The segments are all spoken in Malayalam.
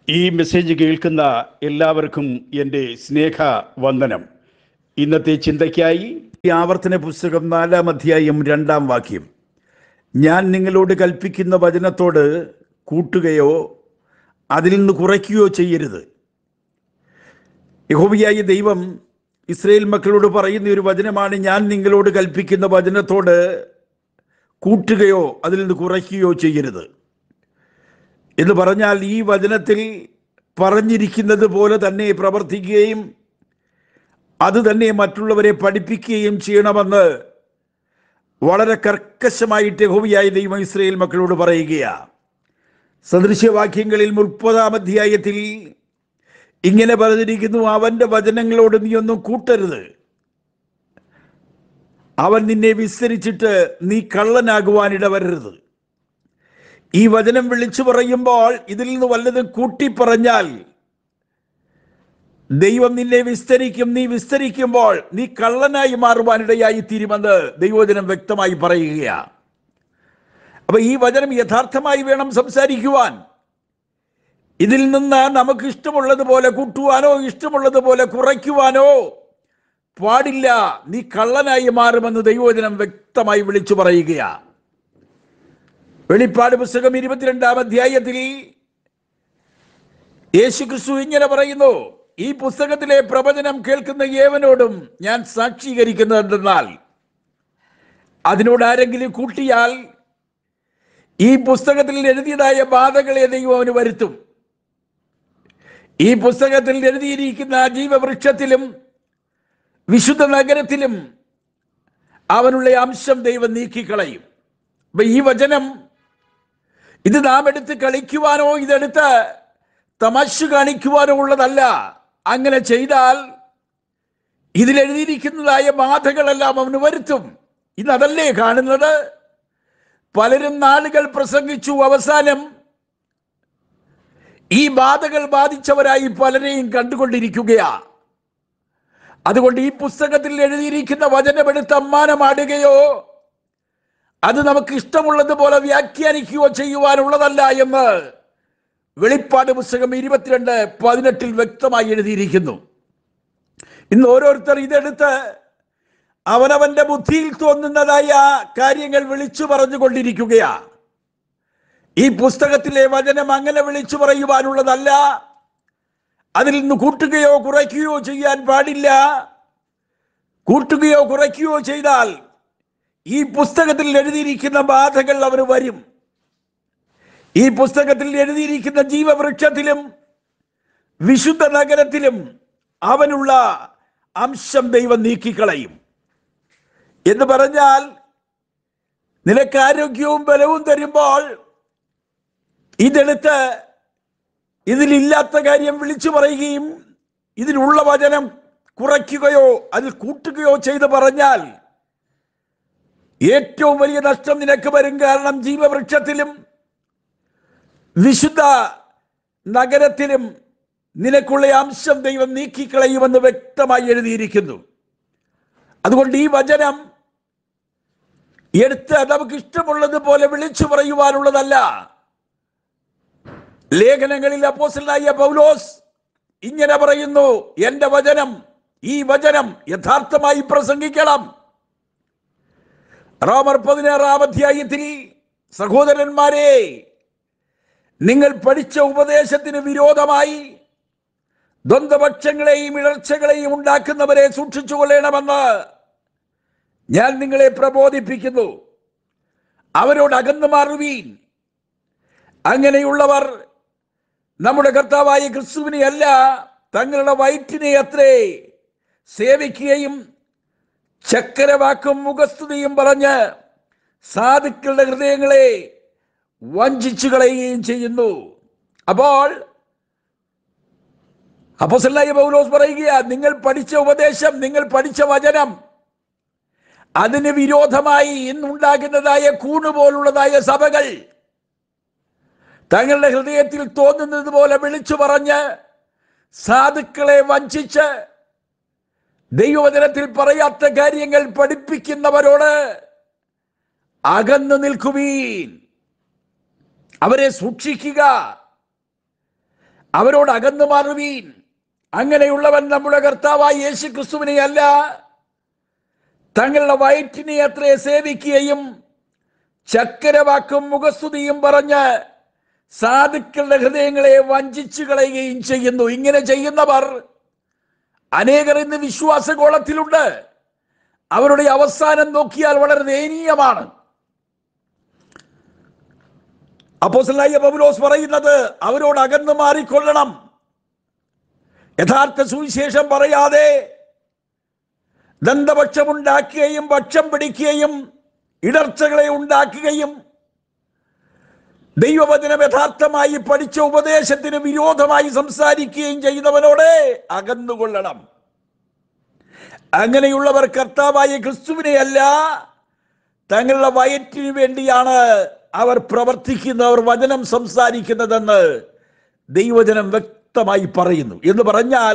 ഈ മെസ്സേജ് കേൾക്കുന്ന എല്ലാവർക്കും എൻ്റെ സ്നേഹ വന്ദനം ഇന്നത്തെ ചിന്തയ്ക്കായി ഈ ആവർത്തന പുസ്തകം നാലാം അധ്യായം രണ്ടാം വാക്യം ഞാൻ നിങ്ങളോട് കൽപ്പിക്കുന്ന വചനത്തോട് കൂട്ടുകയോ അതിൽ നിന്ന് കുറയ്ക്കുകയോ ചെയ്യരുത് യഹോബിയായ ദൈവം ഇസ്രയേൽ മക്കളോട് പറയുന്ന ഒരു വചനമാണ് ഞാൻ നിങ്ങളോട് കൽപ്പിക്കുന്ന വചനത്തോട് കൂട്ടുകയോ അതിൽ നിന്ന് കുറയ്ക്കുകയോ ചെയ്യരുത് എന്ന് പറഞ്ഞാൽ ഈ വചനത്തിൽ പറഞ്ഞിരിക്കുന്നത് പോലെ തന്നെ പ്രവർത്തിക്കുകയും അത് തന്നെ മറ്റുള്ളവരെ പഠിപ്പിക്കുകയും ചെയ്യണമെന്ന് വളരെ കർക്കശമായിട്ട് യഹോവയായ ദൈവം ഇസ്രയേൽ മക്കളോട് പറയുകയാണ് സദൃശ്യവാക്യങ്ങളിൽ മുപ്പതാം അധ്യായത്തിൽ ഇങ്ങനെ പറഞ്ഞിരിക്കുന്നു അവന്റെ വചനങ്ങളോട് നീ ഒന്നും കൂട്ടരുത് അവൻ നിന്നെ വിസ്തരിച്ചിട്ട് നീ കള്ളനാകുവാൻ ഇടവരരുത് ഈ വചനം വിളിച്ചു പറയുമ്പോൾ ഇതിൽ നിന്ന് വല്ലതും കൂട്ടി പറഞ്ഞാൽ ദൈവം നിന്നെ വിസ്തരിക്കും നീ വിസ്തരിക്കുമ്പോൾ നീ കള്ളനായി മാറുവാനിടയായി തീരുമെന്ന് ദൈവവചനം വ്യക്തമായി പറയുകയാണ് അപ്പൊ ഈ വചനം യഥാർത്ഥമായി വേണം സംസാരിക്കുവാൻ ഇതിൽ നിന്ന് നമുക്ക് ഇഷ്ടമുള്ളതുപോലെ കൂട്ടുവാനോ ഇഷ്ടമുള്ളതുപോലെ കുറയ്ക്കുവാനോ പാടില്ല നീ കള്ളനായി മാറുമെന്ന് ദൈവവചനം വ്യക്തമായി വിളിച്ചു പറയുകയാണ് വെളിപ്പാട് പുസ്തകം ഇരുപത്തിരണ്ടാം അധ്യായത്തിൽ യേശു ക്രിസ്തു ഇങ്ങനെ പറയുന്നു ഈ പുസ്തകത്തിലെ പ്രവചനം കേൾക്കുന്ന ഏവനോടും ഞാൻ സാക്ഷീകരിക്കുന്നതെന്നാൽ അതിനോട് ആരെങ്കിലും കൂട്ടിയാൽ ഈ പുസ്തകത്തിൽ എഴുതിയതായ ബാധകളെ ദൈവം അവന് വരുത്തും ഈ പുസ്തകത്തിൽ എഴുതിയിരിക്കുന്ന ജീവവൃക്ഷത്തിലും വിശുദ്ധ നഗരത്തിലും അവനുള്ള അംശം ദൈവം നീക്കിക്കളയും അപ്പൊ ഈ വചനം ഇത് നാം എടുത്ത് കളിക്കുവാനോ ഇതെടുത്ത് തമാശ കാണിക്കുവാനോ ഉള്ളതല്ല അങ്ങനെ ചെയ്താൽ ഇതിലെഴുതിയിരിക്കുന്നതായ ബാധകളെല്ലാം അവന് വരുത്തും ഇന്ന് അതല്ലേ കാണുന്നത് പലരും നാളുകൾ പ്രസംഗിച്ചു അവസാനം ഈ ബാധകൾ ബാധിച്ചവരായി പലരെയും കണ്ടുകൊണ്ടിരിക്കുകയാ അതുകൊണ്ട് ഈ പുസ്തകത്തിൽ എഴുതിയിരിക്കുന്ന വചനമെടുത്ത് അമ്മാനമാടുകയോ അത് നമുക്ക് ഇഷ്ടമുള്ളതുപോലെ വ്യാഖ്യാനിക്കുകയോ ചെയ്യുവാനുള്ളതല്ല എന്ന് വെളിപ്പാട് പുസ്തകം ഇരുപത്തിരണ്ട് പതിനെട്ടിൽ വ്യക്തമായി എഴുതിയിരിക്കുന്നു ഇന്ന് ഓരോരുത്തർ ഇതെടുത്ത് അവനവന്റെ ബുദ്ധിയിൽ തോന്നുന്നതായ കാര്യങ്ങൾ വിളിച്ചു പറഞ്ഞുകൊണ്ടിരിക്കുകയാ ഈ പുസ്തകത്തിലെ വചനം അങ്ങനെ വിളിച്ചു പറയുവാനുള്ളതല്ല അതിൽ നിന്ന് കൂട്ടുകയോ കുറയ്ക്കുകയോ ചെയ്യാൻ പാടില്ല കൂട്ടുകയോ കുറയ്ക്കുകയോ ചെയ്താൽ ഈ പുസ്തകത്തിൽ എഴുതിയിരിക്കുന്ന ബാധകൾ അവർ വരും ഈ പുസ്തകത്തിൽ എഴുതിയിരിക്കുന്ന ജീവവൃക്ഷത്തിലും വിശുദ്ധ നഗരത്തിലും അവനുള്ള അംശം ദൈവം നീക്കിക്കളയും എന്ന് പറഞ്ഞാൽ നിനക്ക് ആരോഗ്യവും ബലവും തരുമ്പോൾ ഇതെടുത്ത് ഇതിലില്ലാത്ത കാര്യം വിളിച്ചു പറയുകയും ഇതിലുള്ള വചനം കുറയ്ക്കുകയോ അതിൽ കൂട്ടുകയോ ചെയ്ത് പറഞ്ഞാൽ ഏറ്റവും വലിയ നഷ്ടം നിനക്ക് വരും കാരണം ജീവവൃക്ഷത്തിലും വിശുദ്ധ നഗരത്തിലും നിനക്കുള്ള അംശം ദൈവം നീക്കിക്കളയുമെന്ന് വ്യക്തമായി എഴുതിയിരിക്കുന്നു അതുകൊണ്ട് ഈ വചനം എടുത്ത് നമുക്ക് ഇഷ്ടമുള്ളതുപോലെ വിളിച്ചു പറയുവാനുള്ളതല്ല ലേഖനങ്ങളിൽ അപ്പോസലായ പൗലോസ് ഇങ്ങനെ പറയുന്നു എന്റെ വചനം ഈ വചനം യഥാർത്ഥമായി പ്രസംഗിക്കണം റോമർ പതിനാറാം അധ്യായത്തിൽ സഹോദരന്മാരെ നിങ്ങൾ പഠിച്ച ഉപദേശത്തിന് വിരോധമായി ദ്വന്ദ്പക്ഷങ്ങളെയും ഇടർച്ചകളെയും ഉണ്ടാക്കുന്നവരെ സൂക്ഷിച്ചു കൊള്ളണമെന്ന് ഞാൻ നിങ്ങളെ പ്രബോധിപ്പിക്കുന്നു അവരോട് അകന്നു മാറുവീൻ അങ്ങനെയുള്ളവർ നമ്മുടെ കർത്താവായ ക്രിസ്തുവിനെ അല്ല തങ്ങളുടെ വയറ്റിനെ അത്രേ സേവിക്കുകയും ചക്കരവാക്കും മുഖസ്തുതിയും പറഞ്ഞ് സാധുക്കളുടെ ഹൃദയങ്ങളെ വഞ്ചിച്ചു കളയുകയും ചെയ്യുന്നു അപ്പോൾ അപ്പോസല്ലായി പൗലോസ് പറയുക നിങ്ങൾ പഠിച്ച ഉപദേശം നിങ്ങൾ പഠിച്ച വചനം അതിന് വിരോധമായി ഇന്നുണ്ടാകുന്നതായ കൂണ് പോലുള്ളതായ സഭകൾ തങ്ങളുടെ ഹൃദയത്തിൽ തോന്നുന്നത് പോലെ വിളിച്ചു പറഞ്ഞ് സാധുക്കളെ വഞ്ചിച്ച് ദൈവവചനത്തിൽ പറയാത്ത കാര്യങ്ങൾ പഠിപ്പിക്കുന്നവരോട് അകന്നു നിൽക്കുവീൻ അവരെ സൂക്ഷിക്കുക അവരോട് അകന്നു മാറുവീൻ അങ്ങനെയുള്ളവൻ നമ്മുടെ കർത്താവായ യേശു ക്രിസ്തുവിനെ അല്ല തങ്ങളുടെ വയറ്റിനെ അത്രേ സേവിക്കുകയും ചക്കരവാക്കും മുഖസ്തുതിയും പറഞ്ഞ് സാധുക്കളുടെ ഹൃദയങ്ങളെ വഞ്ചിച്ചു കളയുകയും ചെയ്യുന്നു ഇങ്ങനെ ചെയ്യുന്നവർ അനേകർ ഇന്ന് വിശ്വാസഗോളത്തിലുണ്ട് അവരുടെ അവസാനം നോക്കിയാൽ വളരെ ദയനീയമാണ് അപ്പോസലായ പൗലോസ് പറയുന്നത് അവരോട് അകന്നു മാറിക്കൊള്ളണം യഥാർത്ഥ സുവിശേഷം പറയാതെ ദന്തപക്ഷമുണ്ടാക്കുകയും പക്ഷം പിടിക്കുകയും ഇടർച്ചകളെ ഉണ്ടാക്കുകയും ദൈവവചനം യഥാർത്ഥമായി പഠിച്ച ഉപദേശത്തിന് വിരോധമായി സംസാരിക്കുകയും ചെയ്യുന്നവനോട് അകന്നുകൊള്ളണം അങ്ങനെയുള്ളവർ കർത്താവായ ക്രിസ്തുവിനെയല്ല തങ്ങളുടെ വയറ്റിന് വേണ്ടിയാണ് അവർ പ്രവർത്തിക്കുന്നവർ വചനം സംസാരിക്കുന്നതെന്ന് ദൈവജനം വ്യക്തമായി പറയുന്നു എന്ന് പറഞ്ഞാൽ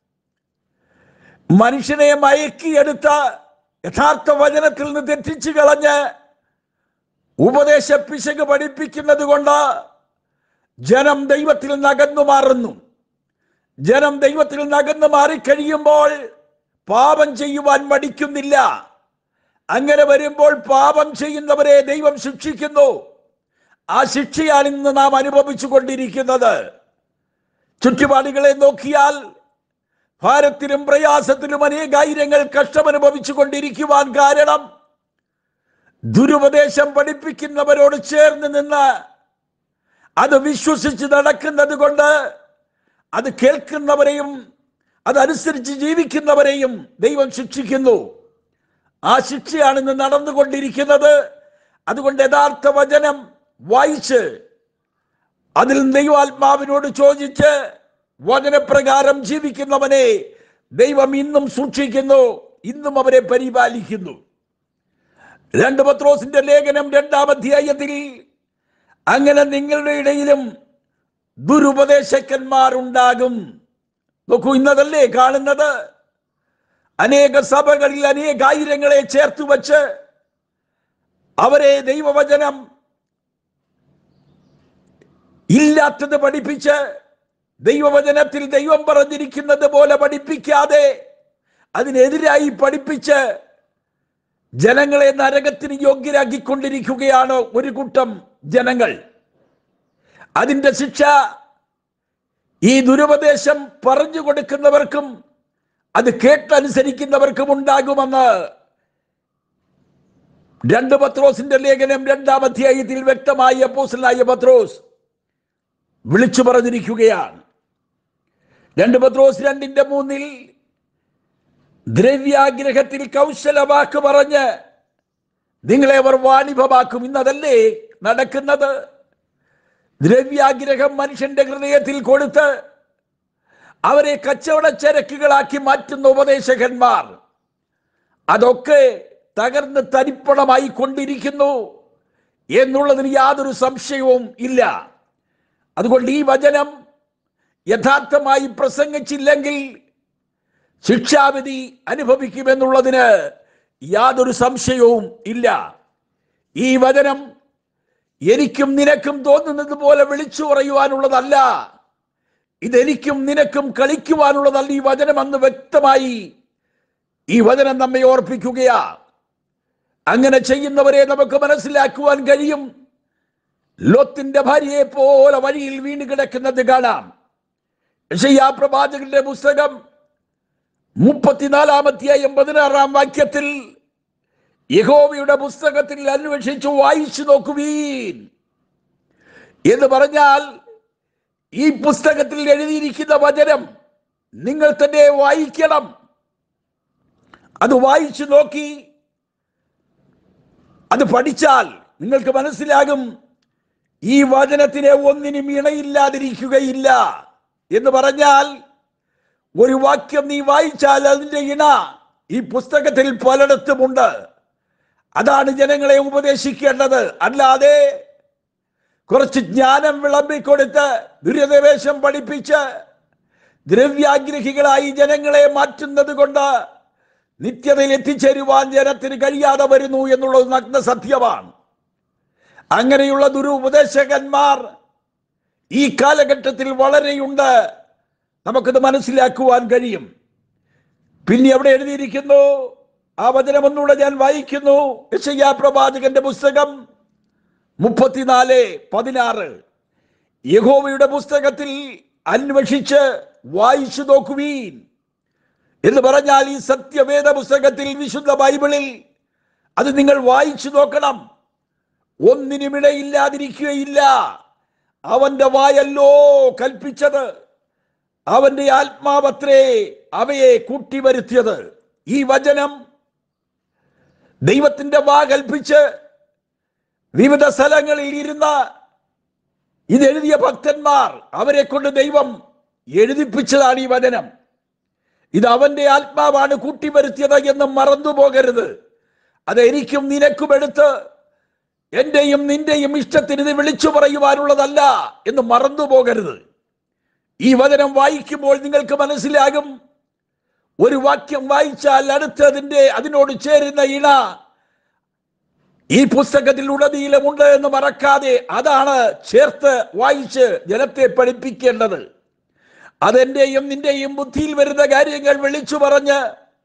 മനുഷ്യനെ മയക്കിയെടുത്ത യഥാർത്ഥ വചനത്തിൽ നിന്ന് തെറ്റിച്ചു കളഞ്ഞ് ഉപദേശ പിശക് പഠിപ്പിക്കുന്നത് കൊണ്ട് ജനം ദൈവത്തിൽ നിന്ന് അകന്നു മാറുന്നു ജനം ദൈവത്തിൽ നിന്ന് അകന്നു മാറിക്കഴിയുമ്പോൾ പാപം ചെയ്യുവാൻ മടിക്കുന്നില്ല അങ്ങനെ വരുമ്പോൾ പാപം ചെയ്യുന്നവരെ ദൈവം ശിക്ഷിക്കുന്നു ആ ശിക്ഷയാണ് ഇന്ന് നാം അനുഭവിച്ചു കൊണ്ടിരിക്കുന്നത് ചുറ്റുപാടുകളെ നോക്കിയാൽ ഭാരത്തിലും പ്രയാസത്തിലും അനേകായിരങ്ങൾ കഷ്ടമനുഭവിച്ചു കൊണ്ടിരിക്കുവാൻ കാരണം ദുരുപദേശം പഠിപ്പിക്കുന്നവരോട് ചേർന്ന് നിന്ന് അത് വിശ്വസിച്ച് നടക്കുന്നത് കൊണ്ട് അത് കേൾക്കുന്നവരെയും അതനുസരിച്ച് ജീവിക്കുന്നവരെയും ദൈവം ശിക്ഷിക്കുന്നു ആ ശിക്ഷയാണ് ഇന്ന് നടന്നുകൊണ്ടിരിക്കുന്നത് അതുകൊണ്ട് യഥാർത്ഥ വചനം വായിച്ച് അതിൽ ദൈവാത്മാവിനോട് ചോദിച്ച് വചനപ്രകാരം ജീവിക്കുന്നവനെ ദൈവം ഇന്നും സൂക്ഷിക്കുന്നു ഇന്നും അവരെ പരിപാലിക്കുന്നു രണ്ട് പത്രോസിന്റെ ലേഖനം രണ്ടാം അധ്യായത്തിൽ അങ്ങനെ നിങ്ങളുടെ ഇടയിലും ദുരുപദേശക്കന്മാരുണ്ടാകും നോക്കൂ ഇന്നതല്ലേ കാണുന്നത് അനേക സഭകളിൽ അനേകായിരങ്ങളെ ചേർത്ത് വച്ച് അവരെ ദൈവവചനം ഇല്ലാത്തത് പഠിപ്പിച്ച് ദൈവവചനത്തിൽ ദൈവം പറഞ്ഞിരിക്കുന്നത് പോലെ പഠിപ്പിക്കാതെ അതിനെതിരായി പഠിപ്പിച്ച് ജനങ്ങളെ നരകത്തിന് യോഗ്യരാക്കിക്കൊണ്ടിരിക്കുകയാണ് ഒരു കൂട്ടം ജനങ്ങൾ അതിന്റെ ശിക്ഷ ഈ ദുരുപദേശം പറഞ്ഞു കൊടുക്കുന്നവർക്കും അത് കേട്ടനുസരിക്കുന്നവർക്കും ഉണ്ടാകുമെന്ന് രണ്ട് പത്രോസിന്റെ ലേഖനം രണ്ടാം അധ്യായത്തിൽ വ്യക്തമായി അപ്പോസലായ പത്രോസ് വിളിച്ചു പറഞ്ഞിരിക്കുകയാണ് രണ്ട് പത്രോസ് രണ്ടിന്റെ മൂന്നിൽ ദ്രവ്യാഗ്രഹത്തിൽ കൗശലവാക്ക് പറഞ്ഞ് നിങ്ങളെ അവർ വാണിഭമാക്കും ഇന്നതല്ലേ നടക്കുന്നത് ദ്രവ്യാഗ്രഹം മനുഷ്യന്റെ ഹൃദയത്തിൽ കൊടുത്ത് അവരെ കച്ചവട ചരക്കുകളാക്കി മാറ്റുന്ന ഉപദേശകന്മാർ അതൊക്കെ തകർന്ന് തരിപ്പണമായി കൊണ്ടിരിക്കുന്നു എന്നുള്ളതിന് യാതൊരു സംശയവും ഇല്ല അതുകൊണ്ട് ഈ വചനം യഥാർത്ഥമായി പ്രസംഗിച്ചില്ലെങ്കിൽ ശിക്ഷാവിധി അനുഭവിക്കുമെന്നുള്ളതിന് യാതൊരു സംശയവും ഇല്ല ഈ വചനം എനിക്കും നിനക്കും തോന്നുന്നത് പോലെ വിളിച്ചു പറയുവാനുള്ളതല്ല ഇതെനിക്കും നിനക്കും കളിക്കുവാനുള്ളതല്ല ഈ വചനം അന്ന് വ്യക്തമായി ഈ വചനം നമ്മെ ഓർപ്പിക്കുകയാ അങ്ങനെ ചെയ്യുന്നവരെ നമുക്ക് മനസ്സിലാക്കുവാൻ കഴിയും ലോത്തിന്റെ ഭാര്യയെ പോലെ വഴിയിൽ വീണ് കിടക്കുന്നത് കാണാം യശയ്യാ പ്രവാചകന്റെ പുസ്തകം മുപ്പത്തിനാലാമധ്യായം പതിനാറാം വാക്യത്തിൽ യഹോവയുടെ പുസ്തകത്തിൽ അന്വേഷിച്ചു വായിച്ചു നോക്കുവീൻ എന്ന് പറഞ്ഞാൽ ഈ പുസ്തകത്തിൽ എഴുതിയിരിക്കുന്ന വചനം നിങ്ങൾ തന്നെ വായിക്കണം അത് വായിച്ചു നോക്കി അത് പഠിച്ചാൽ നിങ്ങൾക്ക് മനസ്സിലാകും ഈ വചനത്തിനെ ഒന്നിനും ഇണയില്ലാതിരിക്കുകയില്ല എന്ന് പറഞ്ഞാൽ ഒരു വാക്യം നീ വായിച്ചാൽ അതിന്റെ ഇണ ഈ പുസ്തകത്തിൽ പലയിടത്തുമുണ്ട് അതാണ് ജനങ്ങളെ ഉപദേശിക്കേണ്ടത് അല്ലാതെ കുറച്ച് ജ്ഞാനം വിളമ്പിക്കൊടുത്ത് ദുരിതവേശം പഠിപ്പിച്ച് ദ്രവ്യാഗ്രഹികളായി ജനങ്ങളെ മാറ്റുന്നത് കൊണ്ട് നിത്യതയിൽ എത്തിച്ചേരുവാൻ ജനത്തിന് കഴിയാതെ വരുന്നു എന്നുള്ളത് നഗ്ന സത്യമാണ് അങ്ങനെയുള്ള ദുരുപദേശകന്മാർ ഈ കാലഘട്ടത്തിൽ വളരെയുണ്ട് നമുക്കിത് മനസ്സിലാക്കുവാൻ കഴിയും പിന്നെ അവിടെ എഴുതിയിരിക്കുന്നു ആ വചനം ഒന്നുകൂടെ ഞാൻ വായിക്കുന്നു യശയ്യാ പ്രവാചകന്റെ പുസ്തകം മുപ്പത്തിനാല് പതിനാറ് യഹോവയുടെ പുസ്തകത്തിൽ അന്വേഷിച്ച് വായിച്ചു നോക്കുവീൻ എന്ന് പറഞ്ഞാൽ ഈ സത്യവേദ പുസ്തകത്തിൽ വിശുദ്ധ ബൈബിളിൽ അത് നിങ്ങൾ വായിച്ചു നോക്കണം ഒന്നിനും ഇടയില്ലാതിരിക്കുകയില്ല അവന്റെ വായല്ലോ കൽപ്പിച്ചത് അവന്റെ ആത്മാവത്രേ അവയെ കൂട്ടിവരുത്തിയത് ഈ വചനം ദൈവത്തിന്റെ വാ കൽപ്പിച്ച് വിവിധ സ്ഥലങ്ങളിൽ ഇരുന്ന ഇതെഴുതിയ ഭക്തന്മാർ അവരെ കൊണ്ട് ദൈവം എഴുതിപ്പിച്ചതാണ് ഈ വചനം ഇത് അവന്റെ ആത്മാവാണ് കൂട്ടിവരുത്തിയത് എന്ന് മറന്നു പോകരുത് അത് എനിക്കും നിനക്കും എടുത്ത് എന്റെയും നിന്റെയും ഇഷ്ടത്തിന് ഇത് വിളിച്ചു പറയുവാനുള്ളതല്ല എന്ന് മറന്നു പോകരുത് ഈ വചനം വായിക്കുമ്പോൾ നിങ്ങൾക്ക് മനസ്സിലാകും ഒരു വാക്യം വായിച്ചാൽ അടുത്തതിന്റെ അതിനോട് ചേരുന്ന ഇണ ഈ പുസ്തകത്തിൽ ഉടനീളമുണ്ട് എന്ന് മറക്കാതെ അതാണ് ചേർത്ത് വായിച്ച് ജനത്തെ പഠിപ്പിക്കേണ്ടത് അതെന്റെയും നിന്റെയും ബുദ്ധിയിൽ വരുന്ന കാര്യങ്ങൾ വിളിച്ചു പറഞ്ഞ്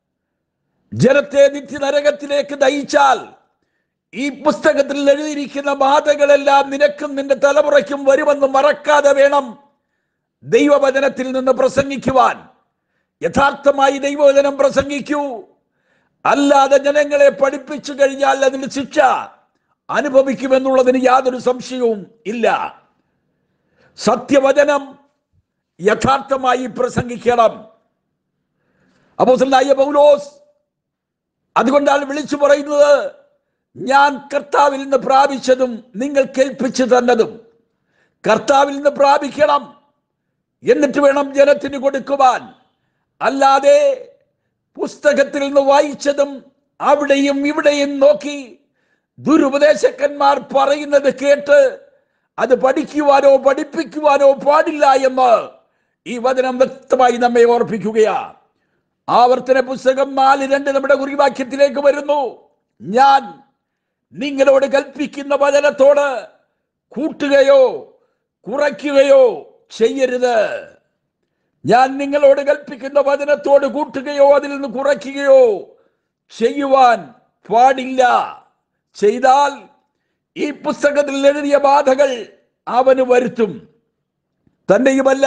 ജനത്തെ നിത്യനരകത്തിലേക്ക് നയിച്ചാൽ ഈ പുസ്തകത്തിൽ എഴുതിയിരിക്കുന്ന ബാധകളെല്ലാം നിനക്കും നിന്റെ തലമുറയ്ക്കും വരുമെന്ന് മറക്കാതെ വേണം ദൈവവചനത്തിൽ നിന്ന് പ്രസംഗിക്കുവാൻ യഥാർത്ഥമായി ദൈവവചനം പ്രസംഗിക്കൂ അല്ലാതെ ജനങ്ങളെ പഠിപ്പിച്ചു കഴിഞ്ഞാൽ അതിന് ശിക്ഷ അനുഭവിക്കുമെന്നുള്ളതിന് യാതൊരു സംശയവും ഇല്ല സത്യവചനം യഥാർത്ഥമായി പ്രസംഗിക്കണം അപ്പോസലായ പൗലോസ് അതുകൊണ്ടാണ് വിളിച്ചു പറയുന്നത് ഞാൻ കർത്താവിൽ നിന്ന് പ്രാപിച്ചതും നിങ്ങൾ കേൾപ്പിച്ചു തന്നതും കർത്താവിൽ നിന്ന് പ്രാപിക്കണം എന്നിട്ട് വേണം ജനത്തിന് കൊടുക്കുവാൻ അല്ലാതെ പുസ്തകത്തിൽ നിന്ന് വായിച്ചതും അവിടെയും ഇവിടെയും നോക്കി ദുരുപദേശക്കന്മാർ പറയുന്നത് കേട്ട് അത് പഠിക്കുവാനോ പഠിപ്പിക്കുവാനോ പാടില്ല എന്ന് ഈ വചനം വ്യക്തമായി നമ്മെ ഓർപ്പിക്കുകയാ ആവർത്തന പുസ്തകം നാല് രണ്ട് നമ്മുടെ കുറിവാക്യത്തിലേക്ക് വരുന്നു ഞാൻ നിങ്ങളോട് കൽപ്പിക്കുന്ന വചനത്തോട് കൂട്ടുകയോ കുറയ്ക്കുകയോ ചെയ്യരുത് ഞാൻ നിങ്ങളോട് കൽപ്പിക്കുന്ന വചനത്തോട് കൂട്ടുകയോ അതിൽ നിന്ന് കുറയ്ക്കുകയോ ചെയ്യുവാൻ പാടില്ല ചെയ്താൽ ഈ പുസ്തകത്തിൽ എഴുതിയ ബാധകൾ അവന് വരുത്തും തന്നെയുമല്ല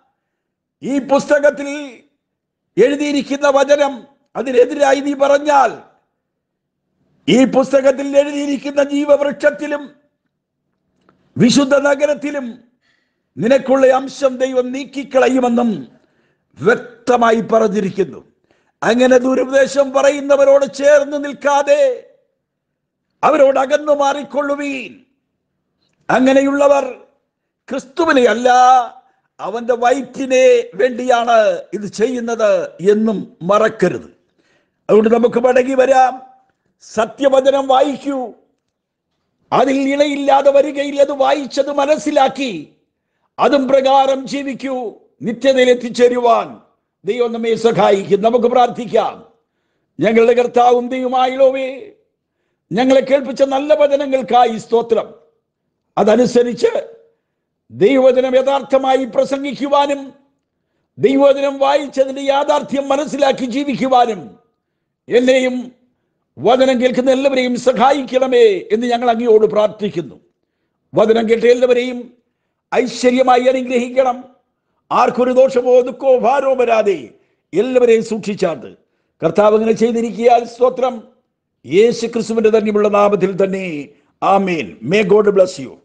ഈ പുസ്തകത്തിൽ എഴുതിയിരിക്കുന്ന വചനം അതിനെതിരായി നീ പറഞ്ഞാൽ ഈ പുസ്തകത്തിൽ എഴുതിയിരിക്കുന്ന ജീവവൃക്ഷത്തിലും വിശുദ്ധ നഗരത്തിലും നിനക്കുള്ള അംശം ദൈവം നീക്കിക്കളയുമെന്നും വ്യക്തമായി പറഞ്ഞിരിക്കുന്നു അങ്ങനെ ദുരുപദേശം പറയുന്നവരോട് ചേർന്ന് നിൽക്കാതെ അവരോട് അകന്നു മാറിക്കൊള്ളുവീൻ അങ്ങനെയുള്ളവർ ക്രിസ്തുവിനെ അല്ല അവന്റെ വയറ്റിനെ വേണ്ടിയാണ് ഇത് ചെയ്യുന്നത് എന്നും മറക്കരുത് അതുകൊണ്ട് നമുക്ക് മടങ്ങി വരാം സത്യവചനം വായിക്കൂ അതിൽ ഇണയില്ലാതെ വരികയില്ല അത് വായിച്ചത് മനസ്സിലാക്കി അതും പ്രകാരം ജീവിക്കൂ നിത്യതയിൽ എത്തിച്ചേരുവാൻ ദൈവം നമ്മെ സഹായിക്കും നമുക്ക് പ്രാർത്ഥിക്കാം ഞങ്ങളുടെ കർത്താവും ദൈവമായിലോവേ ഞങ്ങളെ കേൾപ്പിച്ച നല്ല വചനങ്ങൾക്കായി സ്തോത്രം അതനുസരിച്ച് ദൈവവചനം യഥാർത്ഥമായി പ്രസംഗിക്കുവാനും ദൈവവചനം വായിച്ചതിന്റെ യാഥാർത്ഥ്യം മനസ്സിലാക്കി ജീവിക്കുവാനും എന്നെയും വചനം കേൾക്കുന്ന എല്ലാവരെയും സഹായിക്കണമേ എന്ന് ഞങ്ങൾ അങ്ങയോട് പ്രാർത്ഥിക്കുന്നു വചനം കേട്ട എല്ലാവരെയും ഐശ്വര്യമായി അനുഗ്രഹിക്കണം ആർക്കൊരു ദോഷമോ ദുഃഖമോ ഭാരമോ വരാതെ എല്ലാവരെയും സൂക്ഷിച്ചാണ്ട് കർത്താവ് അങ്ങനെ ചെയ്തിരിക്കിയാൽ സ്തോത്രം യേശു ക്രിസ്തുവിന്റെ തന്നെയുള്ള നാമത്തിൽ തന്നെ amen may God bless U